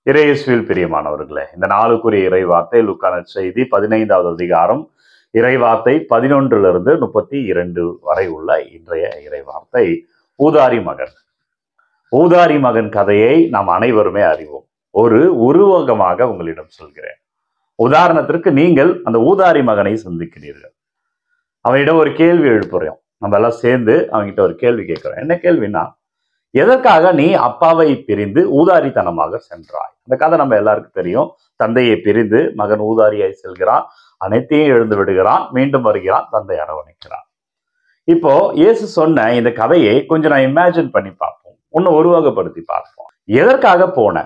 இறையேசுவில் பிரியமானவர்களே இந்த நாளுக்குரிய இறைவார்த்தை லுக்கான செய்தி பதினைந்தாவது அதிகாரம் இறைவார்த்தை பதினொன்றிலிருந்து முப்பத்தி இரண்டு வரை உள்ள இன்றைய இறைவார்த்தை ஊதாரி மகன் ஊதாரி மகன் கதையை நாம் அனைவருமே அறிவோம் ஒரு உருவகமாக உங்களிடம் சொல்கிறேன் உதாரணத்திற்கு நீங்கள் அந்த ஊதாரி மகனை சந்திக்கிறீர்கள் அவனிடம் ஒரு கேள்வி எழுப்புறோம் நம்ம எல்லாம் சேர்ந்து அவன்கிட்ட ஒரு கேள்வி கேட்கிறோம் என்ன கேள்வின்னா எதற்காக நீ அப்பாவை பிரிந்து ஊதாரித்தனமாக சென்றாய் அந்த கதை நம்ம எல்லாருக்கும் தெரியும் தந்தையை பிரிந்து மகன் ஊதாரியாய் செல்கிறான் அனைத்தையும் எழுந்து விடுகிறான் மீண்டும் வருகிறான் தந்தை அரவணைக்கிறான் இப்போ இயேசு சொன்ன இந்த கதையை கொஞ்சம் நான் இமேஜின் பண்ணி பார்ப்போம் இன்னும் உருவகப்படுத்தி பார்ப்போம் எதற்காக போன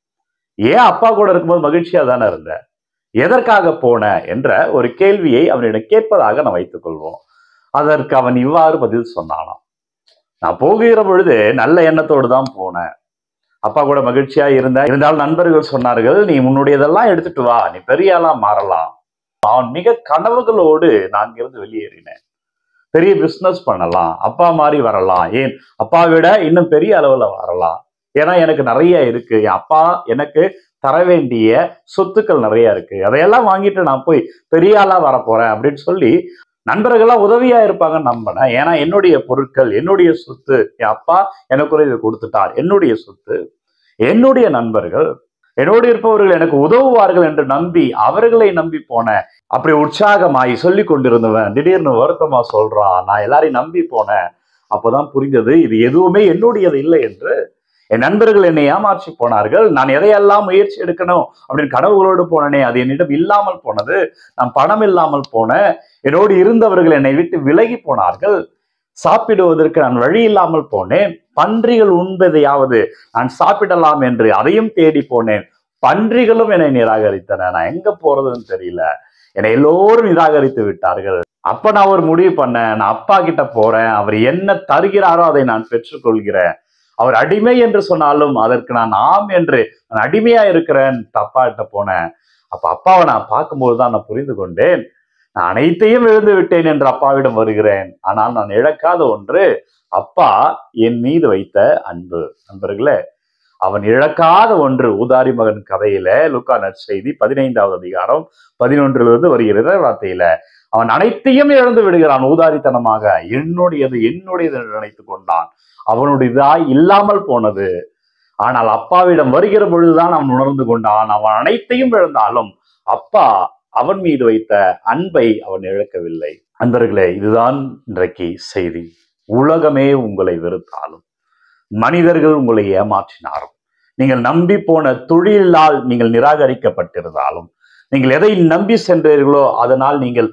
ஏன் அப்பா கூட இருக்கும்போது மகிழ்ச்சியா தானே இருந்த எதற்காக போன என்ற ஒரு கேள்வியை அவனிடம் கேட்பதாக நான் வைத்துக் கொள்வோம் அதற்கு அவன் இவ்வாறு பதில் சொன்னானாம் நான் போகிற பொழுது நல்ல எண்ணத்தோடு தான் போனேன் அப்பா கூட மகிழ்ச்சியா இருந்தேன் இருந்தாலும் நண்பர்கள் சொன்னார்கள் நீ உன்னுடையதெல்லாம் எடுத்துட்டு வா நீ பெரிய ஆளா மாறலாம் அவன் மிக கனவுகளோடு நான் இங்கிருந்து வெளியேறினேன் பெரிய பிசினஸ் பண்ணலாம் அப்பா மாதிரி வரலாம் ஏன் அப்பா விட இன்னும் பெரிய அளவுல வரலாம் ஏன்னா எனக்கு நிறைய இருக்கு என் அப்பா எனக்கு தர வேண்டிய சொத்துக்கள் நிறைய இருக்கு அதையெல்லாம் வாங்கிட்டு நான் போய் பெரிய ஆளா வரப்போறேன் அப்படின்னு சொல்லி நண்பர்கள்லாம் உதவியா இருப்பாங்கன்னு நம்பினேன் ஏன்னா என்னுடைய பொருட்கள் என்னுடைய சொத்து என் அப்பா எனக்கு ஒரு இது கொடுத்துட்டார் என்னுடைய சொத்து என்னுடைய நண்பர்கள் என்னோடு இருப்பவர்கள் எனக்கு உதவுவார்கள் என்று நம்பி அவர்களை நம்பி போனேன் அப்படி உற்சாகமாய் சொல்லி கொண்டிருந்தவன் திடீர்னு வருத்தமா சொல்றான் நான் எல்லாரையும் நம்பி போனேன் அப்போதான் புரிஞ்சது இது எதுவுமே என்னுடையது இல்லை என்று என் நண்பர்கள் என்னை ஏமாற்றி போனார்கள் நான் எதையெல்லாம் முயற்சி எடுக்கணும் அப்படின்னு கனவுகளோடு போனனே அது என்னிடம் இல்லாமல் போனது நான் பணம் இல்லாமல் போனேன் என்னோடு இருந்தவர்கள் என்னை விட்டு விலகி போனார்கள் சாப்பிடுவதற்கு நான் வழி இல்லாமல் போனேன் பன்றிகள் உண்பதையாவது நான் சாப்பிடலாம் என்று அதையும் தேடி போனேன் பன்றிகளும் என்னை நிராகரித்தன நான் எங்க போறதுன்னு தெரியல என்னை எல்லோரும் நிராகரித்து விட்டார்கள் அப்ப நான் ஒரு முடிவு பண்ணேன் நான் அப்பா கிட்ட போறேன் அவர் என்ன தருகிறாரோ அதை நான் பெற்றுக்கொள்கிறேன் அவர் அடிமை என்று சொன்னாலும் அதற்கு நான் ஆம் என்று நான் அடிமையா இருக்கிறேன் அப்பா கிட்ட போனேன் அப்ப அப்பாவை நான் பார்க்கும்போது தான் நான் புரிந்து கொண்டேன் நான் அனைத்தையும் இழந்து விட்டேன் என்று அப்பாவிடம் வருகிறேன் ஆனால் நான் இழக்காத ஒன்று அப்பா என் மீது வைத்த அன்பு நண்பர்களே அவன் இழக்காத ஒன்று ஊதாரி மகன் கதையில லுக்கா நற்செய்தி பதினைந்தாவது அதிகாரம் பதினொன்றிலிருந்து வருகிற வார்த்தையில அவன் அனைத்தையும் இழந்து விடுகிறான் ஊதாரித்தனமாக என்னுடையது என்னுடையது என்று நினைத்துக் கொண்டான் அவனுடையதாய் இல்லாமல் போனது ஆனால் அப்பாவிடம் வருகிற பொழுதுதான் அவன் உணர்ந்து கொண்டான் அவன் அனைத்தையும் இழந்தாலும் அப்பா அவன் மீது வைத்த அன்பை அவன் இழக்கவில்லை அன்பர்களே இதுதான் இன்றைக்கு செய்தி உலகமே உங்களை வெறுத்தாலும் மனிதர்கள் உங்களை ஏமாற்றினாரும் நீங்கள் நம்பி போன தொழிலால் நீங்கள் நிராகரிக்கப்பட்டிருந்தாலும் நீங்கள் எதை நம்பி சென்றீர்களோ அதனால் நீங்கள்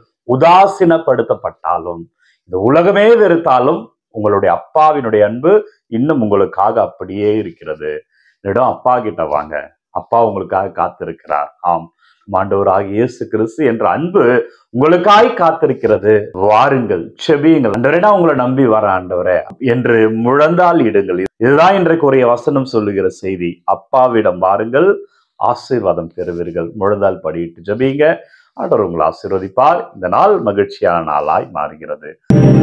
உதாசீனப்படுத்தப்பட்டாலும் இந்த உலகமே வெறுத்தாலும் உங்களுடைய அப்பாவினுடைய அன்பு இன்னும் உங்களுக்காக அப்படியே இருக்கிறது என்னிடம் அப்பா கிட்ட வாங்க அப்பா உங்களுக்காக காத்திருக்கிறார் ஆம் ஆண்டவராகிய இயேசு கிறிஸ்து என்ற அன்பு உங்களுக்காய் காத்திருக்கிறது வாருங்கள் செபியுங்கள் ஆண்டவரே நான் உங்களை நம்பி வர ஆண்டவரே என்று முழந்தால் இடுங்கள் இதுதான் இன்றைக்கு உரிய வசனம் சொல்லுகிற செய்தி அப்பாவிடம் வாருங்கள் ஆசீர்வாதம் பெறுவீர்கள் முழந்தால் படியிட்டு ஜபிங்க ஆண்டவர் உங்களை ஆசீர்வதிப்பார் இந்த நாள் மகிழ்ச்சியான நாளாய் மாறுகிறது